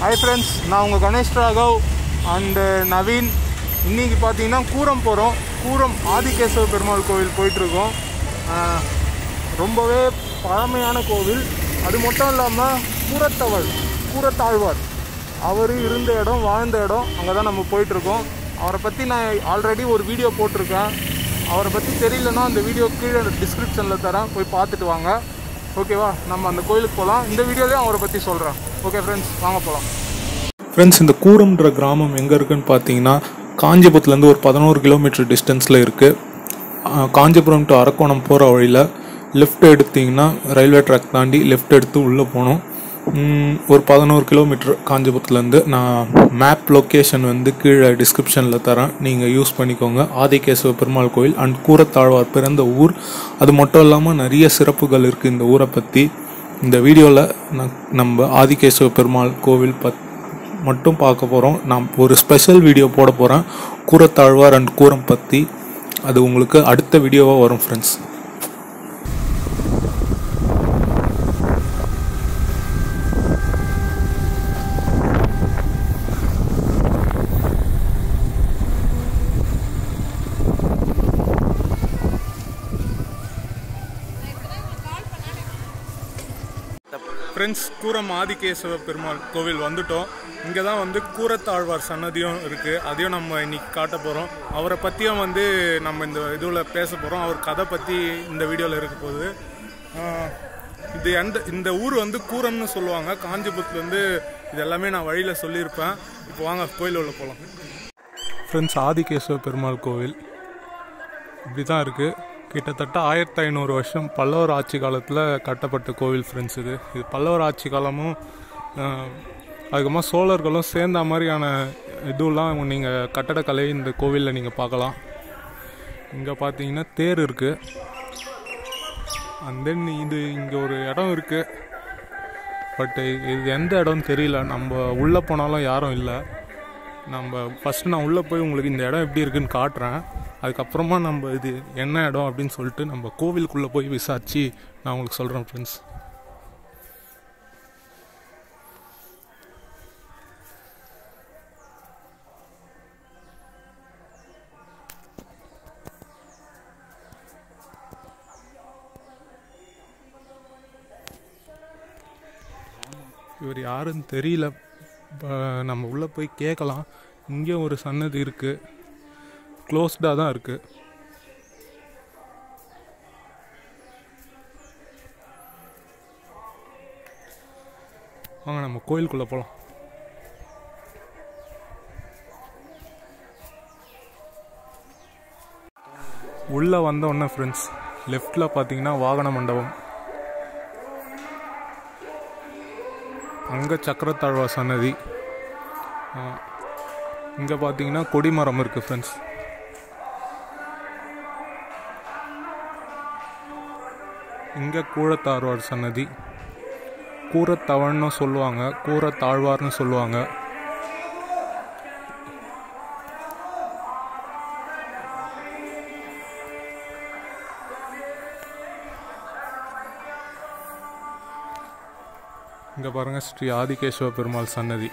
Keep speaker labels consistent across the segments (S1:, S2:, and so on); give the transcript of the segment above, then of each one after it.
S1: hi friends நான் உங்கள் Ganesh Raghav and Naveen இன்றைக்கி பார்த்தீங்கன்னா கூரம் போகிறோம் கூரம் ஆதிகேசவ பெருமாள் கோவில் போயிட்டுருக்கோம் ஆஹ், ரொம்பவே பழமையான கோவில் அது மட்டும் இல்லாமல் கூரத்தவள் கூரத்தாழ்வார் அவர் இருந்த இடம் வாழ்ந்த இடம் அங்கே தான் நம்ம போயிட்டுருக்கோம் அவரை பற்றி நான் ஆல்ரெடி ஒரு வீடியோ போட்டிருக்கேன் அவரை பற்றி தெரியலன்னா அந்த வீடியோ கீழே டிஸ்கிரிப்ஷனில் தரேன் போய் பார்த்துட்டு வாங்க ஓகேவா நம்ம அந்த கோயிலுக்கு போகலாம் இந்த வீடியோலேயும் அவரை பற்றி சொல்கிறேன் ஓகே ஃப்ரெண்ட்ஸ் வாங்க போகலாம்
S2: ஃப்ரெண்ட்ஸ் இந்த கூரம்ன்ற கிராமம் எங்கே இருக்குன்னு பார்த்தீங்கன்னா காஞ்சிபுரத்துலேருந்து ஒரு பதினோரு கிலோமீட்டர் டிஸ்டன்ஸில் இருக்குது காஞ்சிபுரம் டு அரக்கோணம் போகிற வழியில் லெஃப்ட் எடுத்தீங்கன்னா ரயில்வே ட்ராக் தாண்டி லெஃப்ட் எடுத்து உள்ளே போகணும் ம், ஒரு பதினோரு கிலோமீட்டர் காஞ்சிபுரத்துலேருந்து நான் மேப் லொக்கேஷன் வந்து கீழே டிஸ்கிரிப்ஷனில் தரேன் நீங்கள் யூஸ் பண்ணிக்கோங்க ஆதிகேசவ பெருமாள் கோயில் அண்ட் கூரத்தாழ்வார் பிறந்த ஊர் அது மட்டும் இல்லாமல் நிறைய சிறப்புகள் இருக்குது இந்த ஊரை பற்றி இந்த வீடியோவில் நான் நம்ம ஆதிகேசவ பெருமாள் கோவில் பத் மட்டும் பார்க்க போகிறோம் நான் ஒரு ஸ்பெஷல் வீடியோ போட போகிறேன் கூரத்தாழ்வார் அண்ட் கூரம் பற்றி அது உங்களுக்கு அடுத்த வீடியோவாக வரும் ஃப்ரெண்ட்ஸ்
S1: ஃப்ரெண்ட்ஸ் கூரம் ஆதிகேசவ பெருமாள் கோவில் வந்துட்டோம் இங்கே தான் வந்து கூரத்தாழ்வார் சன்னதியும் இருக்குது அதையும் நம்ம இன்னைக்கு காட்ட போகிறோம் அவரை பற்றியும் வந்து நம்ம இந்த இதுவில் பேச போகிறோம் அவர் கதை பற்றி இந்த வீடியோவில் இருக்க போகுது ஆஹ், இது எந்த இந்த ஊர் வந்து கூரம்னு சொல்லுவாங்க காஞ்சிபுரத்துலேருந்து இது எல்லாமே நான் வழியில் சொல்லியிருப்பேன் இப்போ வாங்க கோயில் உள்ள போகலாம்
S2: ஃப்ரெண்ட்ஸ் ஆதிகேசவ பெருமாள் கோவில் இப்படி தான் இருக்குது கிட்டத்தட்ட ஆயிரத்தி ஐநூறு வருஷம் பல்லவர் ஆட்சி காலத்தில் கட்டப்பட்ட கோவில் ஃப்ரெண்ட்ஸ் இது இது பல்லவர் ஆட்சி காலமும் ஆஹ், அதுக்கப்புறமா சோழர்களும் சேர்ந்த மாதிரியான இதுலாம் நீங்கள் கட்டடக்கலை இந்த கோவிலில் நீங்கள் பார்க்கலாம் இங்கே பார்த்தீங்கன்னா தேர் இருக்குது அண்ட் தென் இது இங்கே ஒரு இடம் இருக்குது பட் இது எந்த இடம்னு தெரியல நம்ம உள்ளே போனாலும் யாரும் இல்லை நம்ம ஃபஸ்ட்டு நான் உள்ளே போய் உங்களுக்கு இந்த இடம் எப்படி இருக்குன்னு காட்டுறேன் அதுக்கப்புறமா நம்ம இது என்ன இடம் அப்படின்னு சொல்லிட்டு நம்ம கோவிலுக்குள்ளே போய் விசாரித்து நான் உங்களுக்கு சொல்கிறேன் ஃப்ரெண்ட்ஸ் இவர் யாருன்னு தெரியல ப- நம்ம உள்ளே போய் கேட்கலாம் இங்கே ஒரு சன்னதி இருக்குது க்ளோஸ்டாக தான் இருக்குது வாங்க நம்ம கோயிலுக்குள்ளே போகலாம் உள்ளே வந்த உடனே ஃப்ரெண்ட்ஸ் லெஃப்டில் பார்த்தீங்கன்னா வாகன மண்டபம் அங்கே சக்கரத்தாழ்வா சன்னதி இங்கே பார்த்தீங்கன்னா கொடிமரம் இருக்குது ஃப்ரெண்ட்ஸ் இங்கே கூரத்தாழ்வார் சன்னதி கூரத்தவழ்னு சொல்லுவாங்க கூரத்தாழ்வார்னு சொல்லுவாங்க இங்கே பாருங்க ஸ்ரீ ஆதிகேஸ்வர பெருமாள் சன்னதி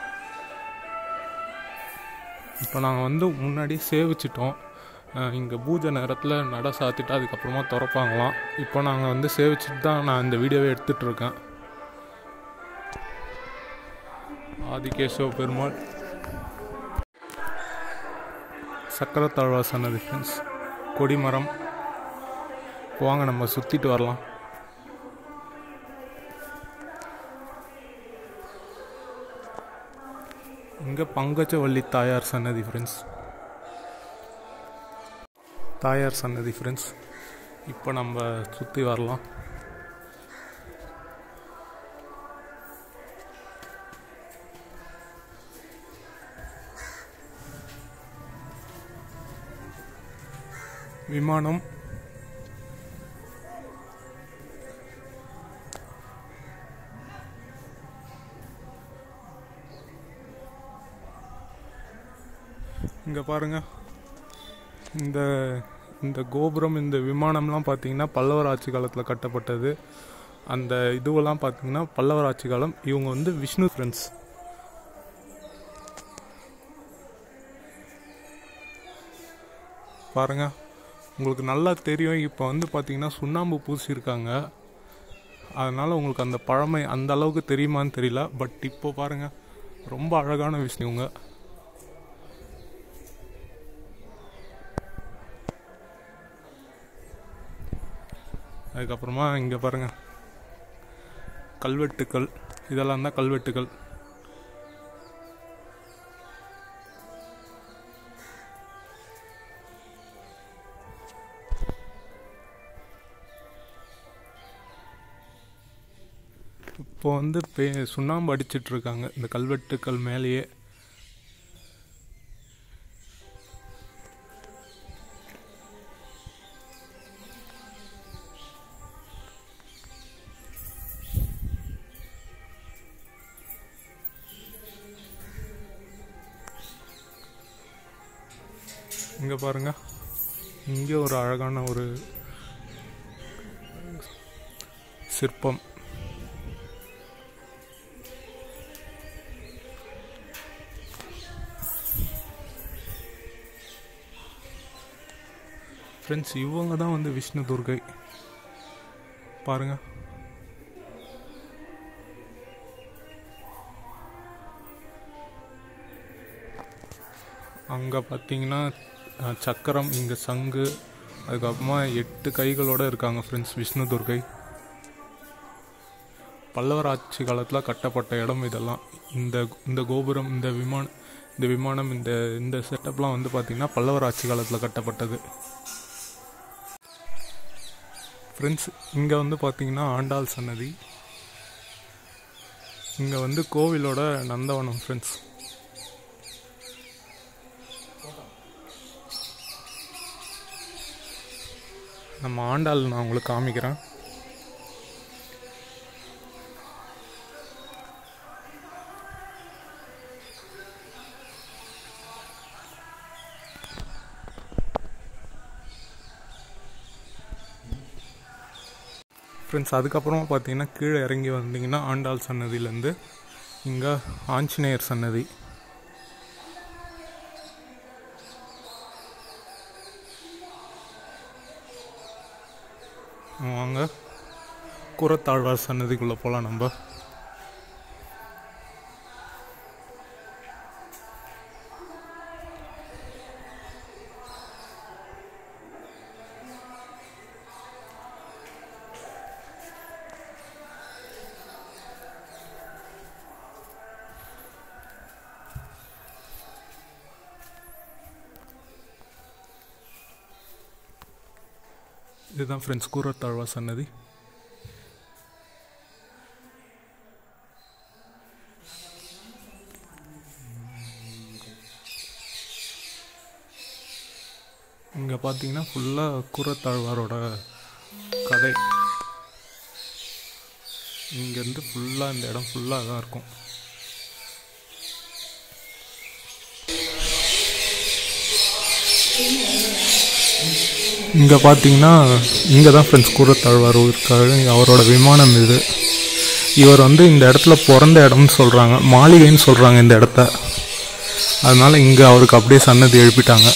S2: இப்போ நாங்கள் வந்து முன்னாடி சேவிச்சிட்டோம் இங்கே பூஜை நேரத்தில் நட சாத்திட்டு அதுக்கப்புறமா திறப்பாங்களாம் இப்போ நாங்கள் வந்து சேவிச்சிட்டு தான் நான் இந்த வீடியோவை எடுத்துட்டு இருக்கேன் ஆதிகேஸ்வர பெருமாள் சக்கரத்தாழ்வா சன்னதி ஃப்ரெண்ட்ஸ் கொடிமரம் வாங்க நம்ம சுற்றிட்டு வரலாம் இங்கே பங்கஜவள்ளி தாயார் சன்னதி ஃப்ரெண்ட்ஸ் தாயார் சன்னதி ஃப்ரெண்ட்ஸ் இப்போ நம்ம சுற்றி வரலாம் விமானம் இங்கே பாருங்க இந்த இந்த கோபுரம் இந்த விமானம்லாம் பார்த்தீங்கன்னா பல்லவர் ஆட்சி காலத்தில் கட்டப்பட்டது அந்த இதுவெல்லாம் பார்த்தீங்கன்னா பல்லவர் ஆட்சி காலம் இவங்க வந்து விஷ்ணு ஃப்ரெண்ட்ஸ் பாருங்கள் உங்களுக்கு நல்லா தெரியும் இப்போ வந்து பார்த்தீங்கன்னா சுண்ணாம்பு பூசியிருக்காங்க அதனால் உங்களுக்கு அந்த பழமை அந்த அளவுக்கு தெரியுமான்னு தெரியல பட் இப்போ பாருங்கள் ரொம்ப அழகான விஷயங்க அதுக்கப்புறமா இங்கே பாருங்கள் கல்வெட்டுக்கள் இதெல்லாம் தான் கல்வெட்டுக்கள் இப்போ வந்து பே சுண்ணாம்பு அடிச்சிட்டு இருக்காங்க இந்த கல்வெட்டுக்கள் மேலேயே இங்க பாருங்க இங்கே ஒரு அழகான ஒரு சிற்பம் ஃப்ரெண்ட்ஸ் இவங்க தான் வந்து விஷ்ணு துர்கை பாருங்க அங்கே பார்த்தீங்கன்னா அஹ், சக்கரம் இங்கே சங்கு அதுக்கப்புறமா எட்டு கைகளோட இருக்காங்க ஃப்ரெண்ட்ஸ் விஷ்ணு துர்கை பல்லவர் ஆட்சி காலத்தில் கட்டப்பட்ட இடம் இதெல்லாம் இந்த இந்த கோபுரம் இந்த விமானம் இந்த விமானம் இந்த இந்த செட்டப்லாம் வந்து பார்த்திங்கன்னா பல்லவர் ஆட்சி காலத்தில் கட்டப்பட்டது ஃப்ரெண்ட்ஸ் இங்கே வந்து பார்த்தீங்கன்னா ஆண்டாள் சன்னதி இங்கே வந்து கோவிலோட நந்தவனம் ஃப்ரெண்ட்ஸ் நம்ம ஆண்டாள் நான் உங்களுக்கு காமிக்கிறேன் ஃப்ரெண்ட்ஸ் அதுக்கப்புறமா பார்த்தீங்கன்னா கீழே இறங்கி வந்தீங்கன்னா ஆண்டாள் சன்னதியிலேருந்து இங்கே ஆஞ்சநேயர் சன்னதி வாங்க கூரத்தாழ்வார் சன்னதிக்குள்ளே போகலாம் நம்ம இதுதான் ஃப்ரெண்ட்ஸ் கூரத்தாழ்வார் சன்னதி இங்கே பார்த்தீங்கன்னா ஃபுல்லாக கூரத்தாழ்வாரோட கதை இங்கேருந்து ஃபுல்லாக இந்த இடம் ஃபுல்லாக தான் இருக்கும் இங்கே பார்த்தீங்கன்னா இங்கே தான் ஃப்ரெண்ட்ஸ் கூரத்தாழ்வார் இருக்காரு அவரோட விமானம் இது இவர் வந்து இந்த இடத்துல பிறந்த இடம்னு சொல்கிறாங்க மாளிகைன்னு சொல்கிறாங்க இந்த இடத்த அதனால இங்கே அவருக்கு அப்படியே சன்னதி எழுப்பிட்டாங்க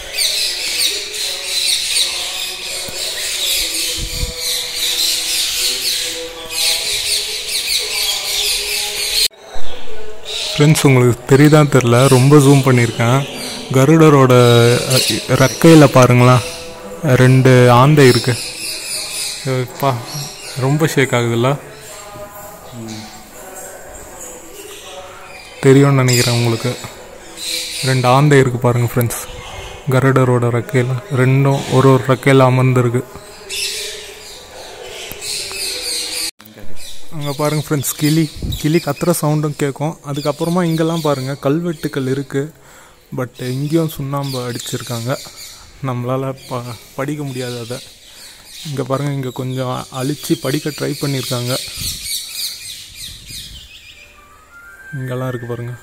S2: ஃப்ரெண்ட்ஸ் உங்களுக்கு தெரியுதான் தெரில ரொம்ப ஜூம் பண்ணியிருக்கேன் கருடரோட அஹ், ரெக்கையில் பாருங்களேன் ரெண்டு ஆந்தை இருக்கு அஹ், பா ரொம்ப ஷேக் ஆகுதுல்ல தெரியும்னு நினைக்கிறேன் உங்களுக்கு ரெண்டு ஆந்தை இருக்கு பாருங்க ஃப்ரெண்ட்ஸ் கருடரோட ரெக்கையில் ரெண்டும் ஒரு ஒரு ரெக்கையில் அமர்ந்திருக்கு அங்கே பாருங்கள் ஃப்ரெண்ட்ஸ் கிளி கிளி கத்துற சவுண்டும் கேட்கும் அதுக்கப்புறமா இங்கெல்லாம் பாருங்கள் கல்வெட்டுக்கள் இருக்குது பட் இங்கேயும் சுண்ணாம்பு அடிச்சிருக்காங்க நம்மளால் ப படிக்க முடியாது அதை இங்கே பாருங்கள் இங்கே கொஞ்சம் அழிச்சு படிக்க ட்ரை பண்ணியிருக்காங்க இங்கெல்லாம் இருக்குது பாருங்கள்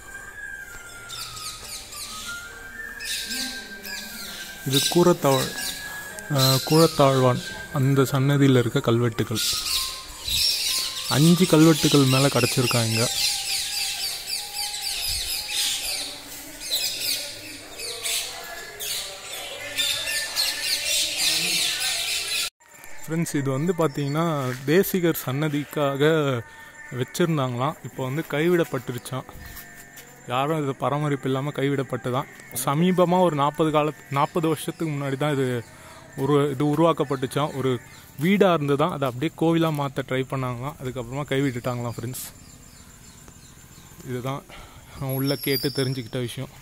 S2: இது கூரத்தாழ் அஹ், கூரத்தாழ்வான் அந்த சன்னதியில் இருக்க கல்வெட்டுகள் அஞ்சு கல்வெட்டுகள் மேலே கிடச்சிருக்காங்க ஃப்ரெண்ட்ஸ் இது வந்து பார்த்தீங்கன்னா தேசிகர் சன்னதிக்காக வச்சுருந்தாங்களாம் இப்போ வந்து கைவிடப்பட்டுருச்சான் யாரும் இது பராமரிப்பு இல்லாமல் கைவிடப்பட்டு தான் சமீபமாக ஒரு நாற்பது கால நாற்பது வருஷத்துக்கு முன்னாடி தான் இது உரு இது உருவாக்கப்பட்டுச்சான் ஒரு வீடாக இருந்து தான் அதை அப்படியே கோவிலாக மாற்ற ட்ரை பண்ணாங்களாம் அதுக்கப்புறமா கைவிட்டுட்டாங்களாம் ஃப்ரெண்ட்ஸ் இதுதான் நான் உள்ளே கேட்டு தெரிஞ்சுக்கிட்ட விஷயம்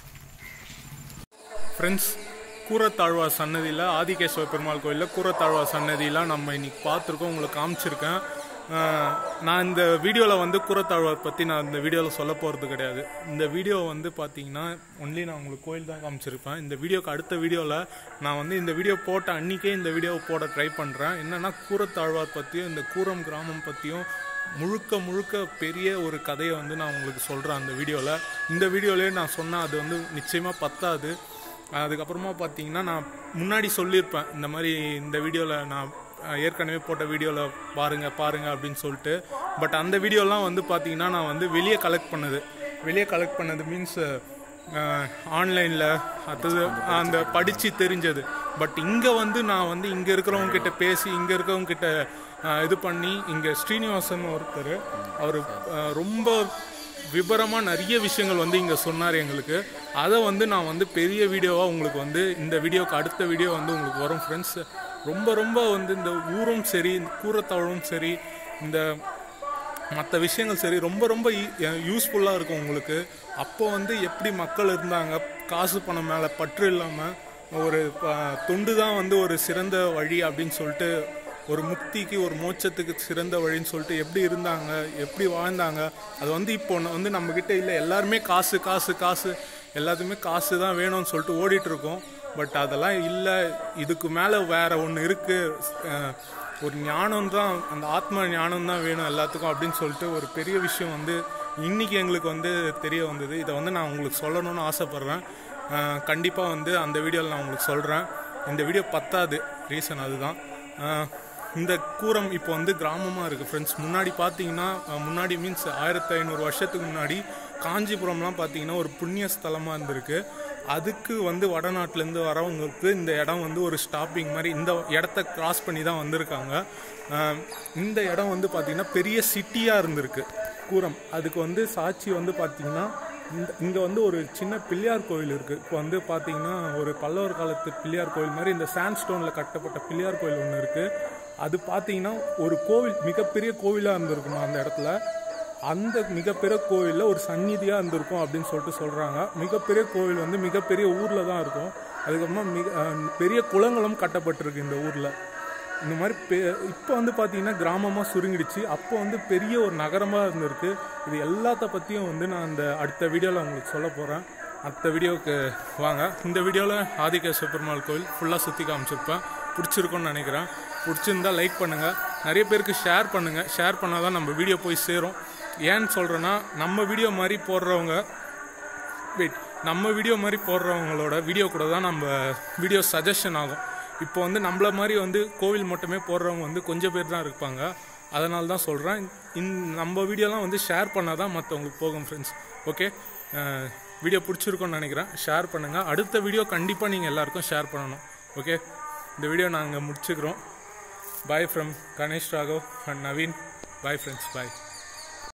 S2: ஃப்ரெண்ட்ஸ் கூரத்தாழ்வார் சன்னதியில் ஆதிகேஸ்வர பெருமாள் கோயிலில் கூரத்தாழ்வார் சன்னதியெலாம் நம்ம இன்னைக்கு பார்த்துருக்கோம் உங்களுக்கு காமிச்சிருக்கேன் அஹ், நான் இந்த வீடியோவில் வந்து கூரத்தாழ்வார் பற்றி நான் இந்த வீடியோவில் சொல்ல போகிறது கிடையாது இந்த வீடியோ வந்து பார்த்தீங்கன்னா ஒன்லி நான் உங்களுக்கு கோயில் தான் காமிச்சிருப்பேன் இந்த வீடியோக்கு அடுத்த வீடியோவில் நான் வந்து இந்த வீடியோ போட்ட அன்றைக்கே இந்த வீடியோவை போட ட்ரை பண்ணுறேன் என்னென்னா கூரத்தாழ்வார் பற்றியும் இந்த கூரம் கிராமம் பற்றியும் முழுக்க முழுக்க பெரிய ஒரு கதையை வந்து நான் உங்களுக்கு சொல்கிறேன் அந்த வீடியோவில் இந்த வீடியோலேயே நான் சொன்னேன் அது வந்து நிச்சயமாக பத்தாது அதுக்கப்புறமா பார்த்தீங்கன்னா நான் முன்னாடி சொல்லியிருப்பேன் இந்த மாதிரி இந்த வீடியோவில் நான் அஹ், ஏற்கனவே போட்ட வீடியோவில் பாருங்கள் பாருங்கள் அப்படின்னு சொல்லிட்டு பட் அந்த வீடியோலாம் வந்து பார்த்தீங்கன்னா நான் வந்து வெளியே கலெக்ட் பண்ணது வெளியே கலெக்ட் பண்ணது மீன்ஸ் ஆன்லைனில் அடுத்தது அந்த படித்து தெரிஞ்சது பட் இங்கே வந்து நான் வந்து இங்கே இருக்கிறவங்க கிட்ட பேசி இங்கே இருக்கிறவங்க கிட்ட அஹ், இது பண்ணி இங்கே ஸ்ரீனிவாசன் ஒருத்தர் அவர் ரொம்ப விபரமாக நிறைய விஷயங்கள் வந்து இங்கே சொன்னார் எங்களுக்கு அதை வந்து நான் வந்து பெரிய வீடியோவாக உங்களுக்கு வந்து இந்த வீடியோக்கு அடுத்த வீடியோ வந்து உங்களுக்கு வரும் ஃப்ரெண்ட்ஸ் ரொம்ப ரொம்ப வந்து இந்த ஊரும் சரி இந்த கூரத்தாழும் சரி இந்த மற்ற விஷயங்கள் சரி ரொம்ப ரொம்ப யூஸ்ஃபுல்லாக இருக்கும் உங்களுக்கு அப்போ வந்து எப்படி மக்கள் இருந்தாங்க காசு பணம் மேலே பற்று இல்லாமல் ஒரு அஹ், தொண்டு தான் வந்து ஒரு சிறந்த வழி அப்படின்னு சொல்லிட்டு ஒரு முக்திக்கு ஒரு மோட்சத்துக்கு சிறந்த வழின்னு சொல்லிட்டு எப்படி இருந்தாங்க எப்படி வாழ்ந்தாங்க அது வந்து இப்போ ந- வந்து நம்மக்கிட்ட இல்லை எல்லாருமே காசு காசு காசு எல்லாத்துக்குமே காசு தான் வேணும்னு சொல்லிட்டு ஓடிட்டு இருக்கோம் பட் அதெல்லாம் இல்லை இதுக்கு மேலே வேற ஒன்று இருக்குது ஒரு ஞானம் தான் அந்த ஆத்ம ஞானம் தான் வேணும் எல்லாத்துக்கும் அப்படின்னு சொல்லிட்டு ஒரு பெரிய விஷயம் வந்து இன்னைக்கு எங்களுக்கு வந்து தெரிய வந்தது இதை வந்து நான் உங்களுக்கு சொல்லணும்னு ஆசைப்பட்றேன் கண்டிப்பாக வந்து அந்த வீடியோவில் நான் உங்களுக்கு சொல்கிறேன் இந்த வீடியோ பத்தாது ரீசன் அதுதான் அஹ், இந்த கூரம் இப்போ வந்து கிராமமாக இருக்குது ஃப்ரெண்ட்ஸ் முன்னாடி பார்த்தீங்கன்னா அஹ், முன்னாடி மீன்ஸ் ஆயிரத்தி ஐநூறு வருஷத்துக்கு முன்னாடி காஞ்சிபுரம்லாம் பார்த்தீங்கன்னா ஒரு புண்ணிய ஸ்தலமாக இருந்திருக்கு அதுக்கு வந்து வடநாட்டிலேருந்து வரவங்களுக்கு இந்த இடம் வந்து ஒரு ஸ்டாப்பிங் மாதிரி இந்த இடத்த கிராஸ் பண்ணி தான் வந்திருக்காங்க அஹ், இந்த இடம் வந்து பார்த்திங்கன்னா பெரிய சிட்டியாக இருந்திருக்கு கூரம் அதுக்கு வந்து சாட்சி வந்து பார்த்திங்கன்னா இந்த இங்கே வந்து ஒரு சின்ன பிள்ளையார் கோயில் இருக்குது இப்போ வந்து பார்த்தீங்கன்னா ஒரு பல்லவர் காலத்து பிள்ளையார் கோயில் மாதிரி இந்த சாண்ட் ஸ்டோனில் கட்டப்பட்ட பிள்ளையார் கோயில் ஒன்று இருக்குது அது பார்த்தீங்கன்னா ஒரு கோவில் மிகப்பெரிய கோவிலாக இருந்திருக்குமா அந்த இடத்துல அந்த மிகப்பெரிய கோவிலில் ஒரு சந்நிதியாக இருந்திருக்கும் அப்படின்னு சொல்லிட்டு சொல்கிறாங்க மிகப்பெரிய கோவில் வந்து மிகப்பெரிய ஊரில் தான் இருக்கும் அதுக்கப்புறமா மிக அஹ், பெரிய குளங்களும் கட்டப்பட்டிருக்கு இந்த ஊரில் இந்த மாதிரி பெ இப்போ வந்து பார்த்தீங்கன்னா கிராமமாக சுருங்கிடுச்சு அப்போ வந்து பெரிய ஒரு நகரமாக இருந்திருக்கு இது எல்லாத்த பற்றியும் வந்து நான் அந்த அடுத்த வீடியோவில் உங்களுக்கு சொல்ல போகிறேன் அடுத்த வீடியோவுக்கு வாங்க இந்த வீடியோவில் ஆதிகேஸ்வர பெருமாள் கோவில் ஃபுல்லாக சுற்றி காமிச்சிருப்பேன் பிடிச்சிருக்கும்னு நினைக்கிறேன் பிடிச்சிருந்தா லைக் பண்ணுங்கள் நிறைய பேருக்கு ஷேர் பண்ணுங்கள் ஷேர் பண்ணால் தான் நம்ம வீடியோ போய் சேரும் ஏன்னு சொல்கிறேன்னா நம்ம வீடியோ மாதிரி போடுறவங்க வெயிட் நம்ம வீடியோ மாதிரி போடுறவங்களோட வீடியோ கூட தான் நம்ம வீடியோ சஜஷன் ஆகும் இப்போ வந்து நம்மள மாதிரி வந்து கோவில் மட்டுமே போடுறவங்க வந்து கொஞ்சம் பேர் தான் இருப்பாங்க அதனால தான் சொல்கிறேன் இந் நம்ம வீடியோலாம் வந்து ஷேர் பண்ணால் தான் மற்றவங்களுக்கு போகும் ஃப்ரெண்ட்ஸ் ஓகே வீடியோ பிடிச்சிருக்கோன்னு நினைக்கிறேன் ஷேர் பண்ணுங்கள் அடுத்த வீடியோ கண்டிப்பாக நீங்கள் எல்லாருக்கும் ஷேர் பண்ணணும் ஓகே இந்த வீடியோ நாங்கள் முடிச்சுக்கிறோம் bye from Ganesh Raghav and Naveen bye friends bye